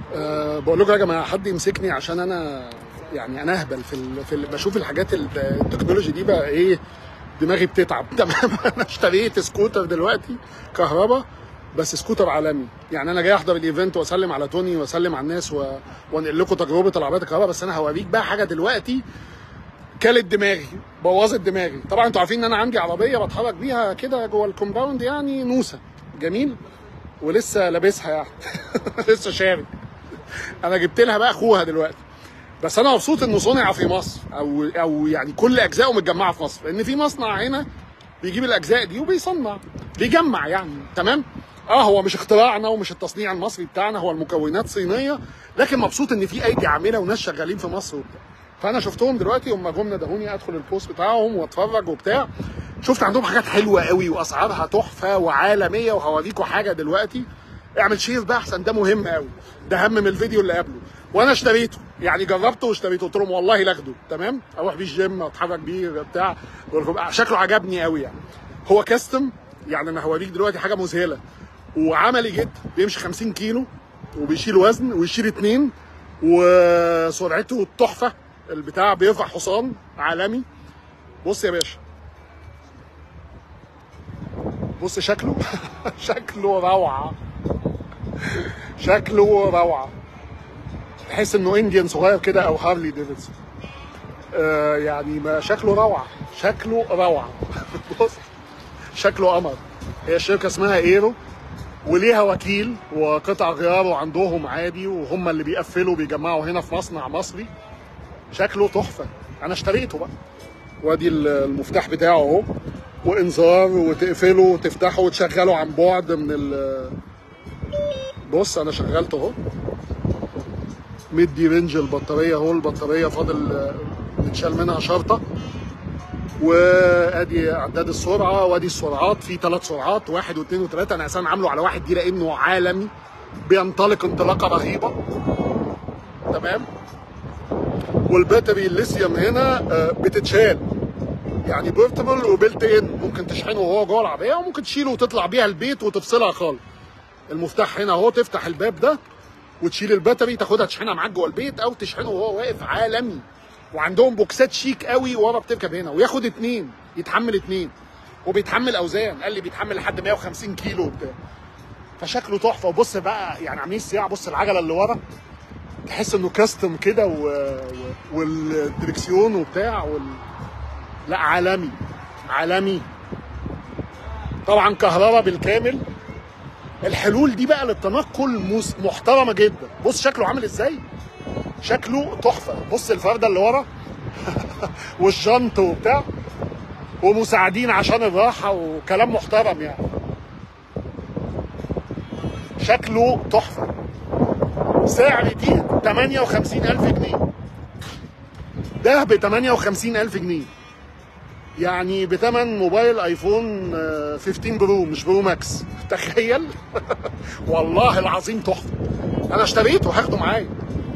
أه بقول لكم يا جماعه حد يمسكني عشان انا يعني انا اهبل في ال... في ال... بشوف الحاجات ال- التكنولوجي دي بقى ايه دماغي بتتعب تمام انا اشتريت سكوتر دلوقتي كهرباء بس سكوتر عالمي يعني انا جاي احضر الايفنت واسلم على توني واسلم على الناس و... وانقل لكم تجربه العربيات الكهرباء بس انا هوريك بقى حاجه دلوقتي كلت دماغي بوظت دماغي طبعا انتوا عارفين ان انا عندي عربيه بتحرك بيها كده جوه الكومباوند يعني نوسه جميل ولسه لابسها يعني لسه شاري انا جبت لها بقى اخوها دلوقتي بس انا مبسوط انه صنع في مصر او او يعني كل اجزائه متجمعه في مصر لان في مصنع هنا بيجيب الاجزاء دي وبيصنع بيجمع يعني تمام اه هو مش اختراعنا ومش التصنيع المصري بتاعنا هو المكونات صينيه لكن مبسوط ان في ايدي عامله وناس شغالين في مصر وبتاع فانا شفتهم دلوقتي هم جم ندهوني ادخل البوست بتاعهم واتفرج وبتاع شفت عندهم حاجات حلوه قوي واسعارها تحفه وعالميه وهوريكم حاجه دلوقتي اعمل شير بقى احسن ده مهم قوي ده اهم من الفيديو اللي قبله وانا اشتريته يعني جربته واشتريته قلت لهم والله لاخده تمام اروح بيه الجيم اتحرك بيه بتاع شكله عجبني قوي يعني هو كاستم يعني انا هوريك دلوقتي حاجه مذهله وعملي جدا بيمشي 50 كيلو وبيشيل وزن ويشيل اتنين وسرعته تحفه البتاع بيرفع حصان عالمي بص يا باشا بص شكله شكله روعه شكله روعه تحس انه انديان صغير كده او هارلي ديفيدسون آه يعني ما شكله روعه شكله روعه بص شكله قمر هي الشركه اسمها ايرو وليها وكيل وقطع غياره عندهم عادي وهم اللي بيقفلوا بيجمعوا هنا في مصنع مصري شكله تحفه انا اشتريته بقى وادي المفتاح بتاعه اهو وانذار وتقفله وتفتحه وتشغله عن بعد من ال بص انا شغلته اهو مدي رينج البطاريه اهو البطاريه فاضل نتشال منها شرطه وادي اعداد السرعه وادي السرعات في ثلاث سرعات واحد واثنين وثلاثه انا اساسا عامله على واحد دي لانه عالمي بينطلق انطلاقه رهيبه تمام والباتري الليثيوم هنا بتتشال يعني بورتبل وبيلت ان ممكن تشحنه وهو جوه العربيه وممكن تشيله وتطلع بيها البيت وتفصلها خالص المفتاح هنا اهو تفتح الباب ده وتشيل الباتري تاخدها تشحنها معاك جوه البيت او تشحنه وهو واقف عالمي وعندهم بوكسات شيك قوي ورا بتركب هنا وياخد اتنين يتحمل اتنين وبيتحمل اوزان قال لي بيتحمل لحد 150 كيلو وبتاع فشكله تحفه وبص بقى يعني عاملين السياعه بص العجله اللي ورا تحس انه كاستم كده و... و... والدركسيون وبتاع وال... لا عالمي عالمي طبعا كهرباء بالكامل الحلول دي بقى للتنقل مس... محترمه جدا بص شكله عامل ازاي شكله تحفه بص الفرده اللي ورا والجنط وبتاع ومساعدين عشان الراحه وكلام محترم يعني شكله تحفه سعر دي 58000 جنيه ده ب 58000 جنيه يعني بتمن موبايل ايفون 15 برو مش برو ماكس تخيل والله العظيم تحفه انا اشتريته هاخده معايا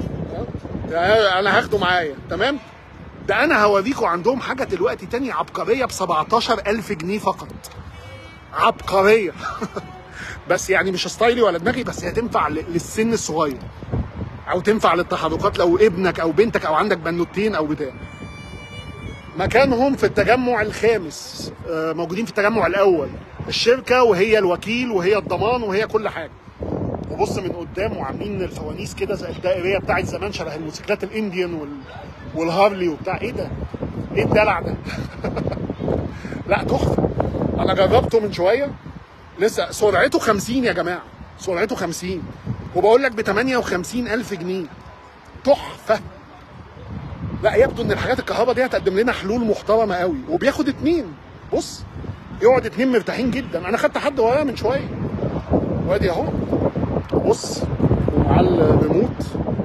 انا هاخده معايا تمام ده انا هوريكم عندهم حاجه دلوقتي تاني عبقريه ب 17000 جنيه فقط عبقريه بس يعني مش ستايلي ولا دماغي بس هي تنفع للسن الصغير او تنفع للتحركات لو ابنك او بنتك او عندك بنوتين او بتاع مكانهم في التجمع الخامس موجودين في التجمع الاول الشركه وهي الوكيل وهي الضمان وهي كل حاجه وبص من قدام وعاملين الفوانيس كده زي الدائريه بتاعت زمان شبه الموتوسيكلات الانديان وال... والهارلي وبتاع ايه ده؟ ايه الدلع ده؟ لا تحفه انا جربته من شويه لسه سرعته 50 يا جماعه سرعته 50 وبقول لك ب 58000 جنيه تحفه لا يبدو ان الحاجات الكهرباء دي هتقدم لنا حلول محترمه قوي وبياخد اتنين بص يقعد اتنين مرتاحين جدا انا خدت حد ورايا من شويه وادي اهو بص ومعاه الريموت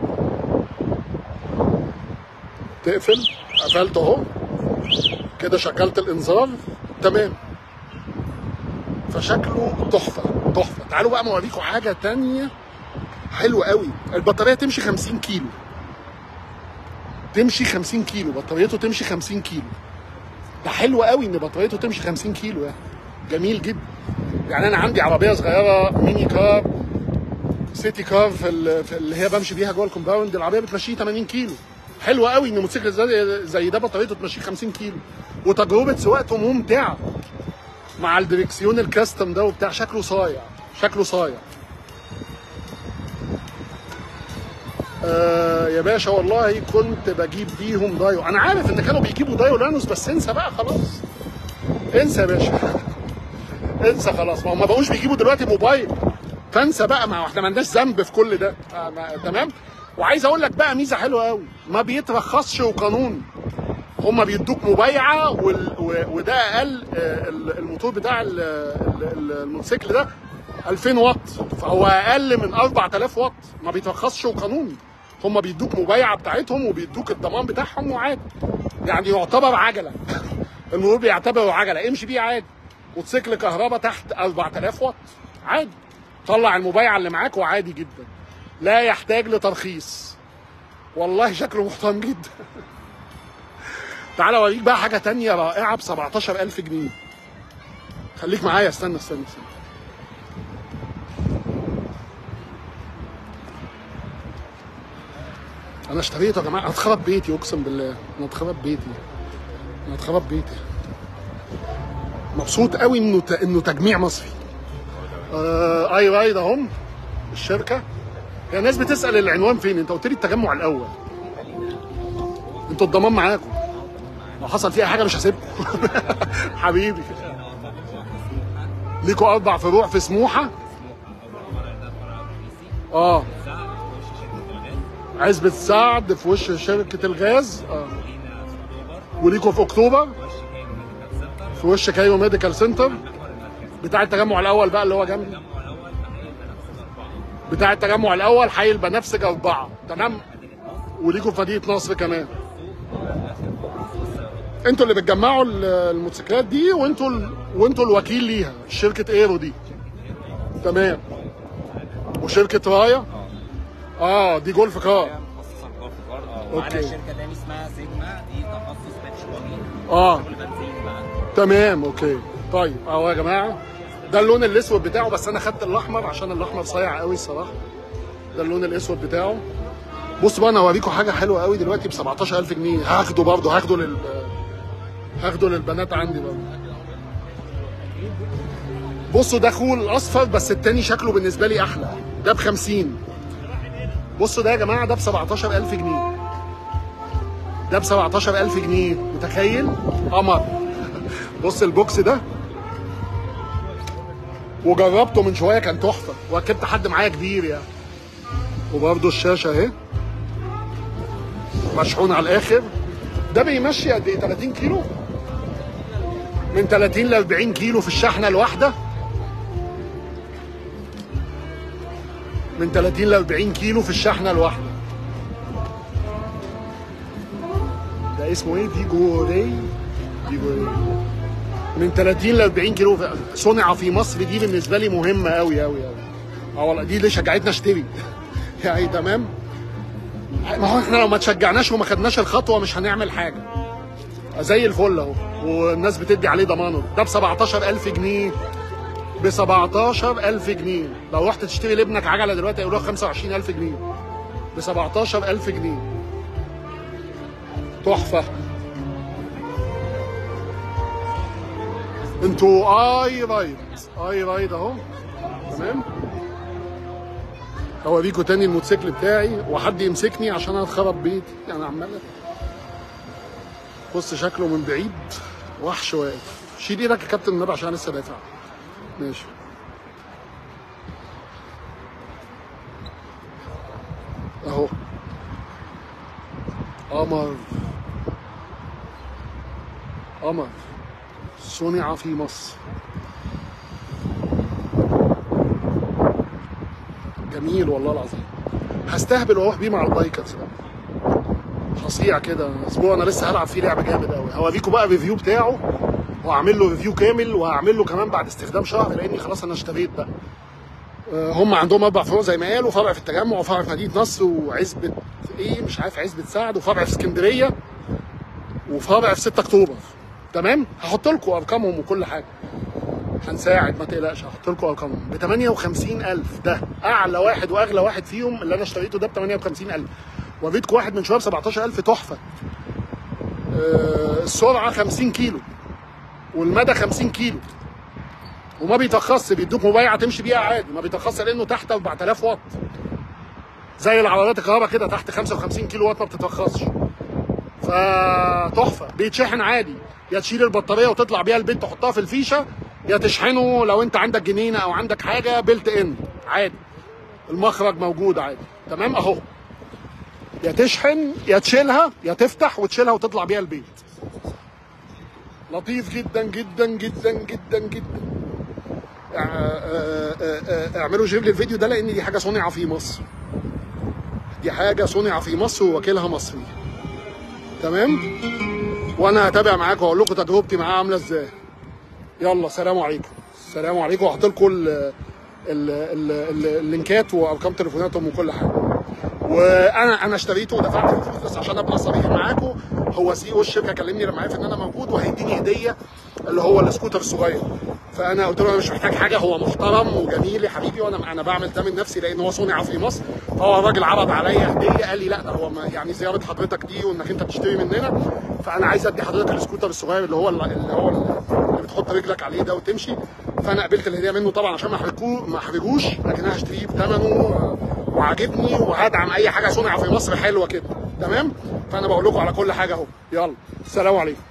تقفل قفلت اهو كده شغلت الانذار تمام فشكله تحفه تحفه تعالوا بقى اوريكم حاجه تانية حلوه قوي البطاريه تمشي 50 كيلو تمشي 50 كيلو بطاريته تمشي 50 كيلو ده حلو قوي ان بطاريته تمشي 50 كيلو يعني جميل جدا يعني انا عندي عربيه صغيره ميني كار سيتي كار في, ال- في اللي هي بمشي بيها جوه الكومباوند العربيه بتمشيه 80 كيلو حلو قوي ان موتوسيكل زي, زي ده بطاريته تمشيه 50 كيلو وتجربه سواقته ممتعه مع الدريكسيون الكاستم ده وبتاع شكله صايع شكله صايع آه يا باشا والله كنت بجيب بيهم دايو انا عارف ان كانوا بيجيبوا دايو لانوس بس انسى بقى خلاص انسى يا باشا انسى خلاص ما هم ما بقوش بيجيبوا دلوقتي موبايل فانسى بقى ما احنا ما عندناش ذنب في كل ده آه ما تمام وعايز اقول لك بقى ميزه حلوه قوي ما بيترخصش وقانون هم بيدوك مبايعه وال... و... وده اقل آه، ال- الموتور بتاع ال... ال- ال- الموتوسيكل ده 2000 واط فهو اقل من 4000 واط ما بيترخصش وقانوني هم بيدوك مبايعه بتاعتهم وبيدوك الضمان بتاعهم وعادي يعني يعتبر عجله المرور بيعتبره عجله امشي بيه عادي موتوسيكل كهرباء تحت 4000 واط عادي طلع المبايعه اللي معاك وعادي جدا لا يحتاج لترخيص والله شكله محترم جدا تعالى اوريك بقى حاجه تانية رائعه ب 17000 جنيه خليك معايا استنى استنى استنى انا اشتريته يا جماعه اتخرب بيتي اقسم بالله انا اتخرب بيتي انا اتخرب بيتي مبسوط قوي انه ت... انه تجميع مصري آه اي رايد اهم الشركه هي الناس بتسال العنوان فين انت قلت لي التجمع الاول انتوا الضمان معاكم لو حصل فيها حاجه مش هسيبكم حبيبي ليكوا اربع فروع في سموحه اه عزبة سعد في وش شركة الغاز اه وليكوا في اكتوبر في وش كايرو ميديكال سنتر بتاع التجمع الاول بقى اللي هو جنبي بتاع التجمع الاول حي البنفسج اربعه تمام وليكوا في مدينه نصر كمان انتوا اللي بتجمعوا ال- الموتوسيكلات دي وانتوا ال... وانتوا الوكيل ليها شركه ايرو دي تمام وشركه رايا اه دي جولف كار مخصصه للجولف كار اه أوكي. ومعانا شركه تاني اسمها سيجما دي تخصص باتش باجي اه شغل بنزين بقى تمام اوكي طيب اهو يا جماعه ده اللون الاسود بتاعه بس انا خدت الاحمر عشان الاحمر صايع قوي الصراحه ده اللون الاسود بتاعه بص بقى انا هوريكم حاجه حلوه قوي دلوقتي ب 17000 جنيه هاخده برضه هاخده لل هاخده للبنات عندي برضه بصوا ده خول اصفر بس التاني شكله بالنسبه لي احلى ده ب 50 بصوا ده يا جماعه ده ب 17000 جنيه ده ب 17000 جنيه متخيل قمر بص البوكس ده وجربته من شويه كان تحفه وركبت حد معايا كبير يعني وبرده الشاشه اهي مشحون على الاخر ده بيمشي قد ايه 30 كيلو من 30 ل 40 كيلو في الشحنه الواحده من 30 ل 40 كيلو في الشحنه الواحده ده اسمه ايه دي جوري دي جوري من 30 ل 40 كيلو صنع في مصر دي بالنسبه لي مهمه قوي قوي قوي اه والله دي اللي شجعتنا اشتري يعني تمام ما هو احنا لو ما تشجعناش وما خدناش الخطوه مش هنعمل حاجه زي الفل اهو والناس بتدي عليه ضمانه ده ب 17000 جنيه ب 17000 جنيه لو رحت تشتري لابنك عجله دلوقتي هيقولوا لك 25000 جنيه ب 17000 جنيه تحفه انتوا اي رايد اي رايد اهو تمام اوريكم تاني الموتوسيكل بتاعي وحد يمسكني عشان انا اتخرب بيتي انا عمال بص شكله من بعيد وحش واقف شيل ايدك يا كابتن النبي عشان أنا لسه دافع ماشي اهو قمر قمر صنع في مصر جميل والله العظيم هستهبل واروح بيه مع البايكرز بقى فظيع كده اسبوع انا لسه هلعب فيه لعبه جامد قوي هوريكم بقى ريفيو بتاعه وهعمل له ريفيو كامل وهعمل له كمان بعد استخدام شهر لاني خلاص انا اشتريت بقى آه، هم عندهم اربع فروع زي ما قالوا فرع في التجمع وفرع في مدينه نصر وعزبه ايه مش عارف عزبه سعد وفرع في اسكندريه وفرع في 6 اكتوبر تمام هحط لكم ارقامهم وكل حاجه هنساعد ما تقلقش هحط لكم ارقامهم ب 58000 ده اعلى واحد واغلى واحد فيهم اللي انا اشتريته ده ب 58000 وريتكم واحد من شويه ب 17000 تحفه آه، السرعه 50 كيلو والمدى 50 كيلو وما بيتخص بيدوك مبايعه تمشي بيها عادي ما بيتخص لانه تحت 4000 واط زي العربيات الكهرباء كده تحت 55 كيلو واط ما بتترخصش فتحفه بيتشحن عادي يا تشيل البطاريه وتطلع بيها البيت تحطها في الفيشه يا تشحنه لو انت عندك جنينه او عندك حاجه بيلت ان عادي المخرج موجود عادي تمام اهو يا تشحن يا تشيلها يا تفتح وتشيلها وتطلع بيها البيت لطيف جدا جدا جدا جدا جدا آه، آه، آه، آه، اعملوا شير للفيديو ده لان دي حاجه صنع في مصر دي حاجه صنع في مصر ووكيلها مصري تمام وانا هتابع معاكم واقول لكم تجربتي معاه عامله ازاي يلا سلام عليكم السلام عليكم وهحط لكم ال- ال- ال- ال- اللينكات وارقام تليفوناتهم وكل حاجه وانا انا اشتريته ودفعت فيه فلوس بس عشان ابقى صريح معاكم هو سي او الشركه كلمني لما عرف ان انا موجود وهيديني هديه اللي هو السكوتر الصغير فانا قلت له انا مش محتاج حاجه هو محترم وجميل يا حبيبي وانا انا بعمل ده من نفسي لان هو صنع في مصر فهو الراجل عرض عليا هديه قال لي لا ده هو ما يعني زياره حضرتك دي وانك انت بتشتري مننا فانا عايز ادي حضرتك السكوتر الصغير اللي هو اللي هو اللي بتحط رجلك عليه ده وتمشي فانا قبلت الهديه منه طبعا عشان ما احرجوه ما احرجوش لكن انا هشتريه بثمنه وعاجبني وهدعم اي حاجه صنع في مصر حلوه كده تمام فانا بقول لكم على كل حاجه اهو يلا السلام عليكم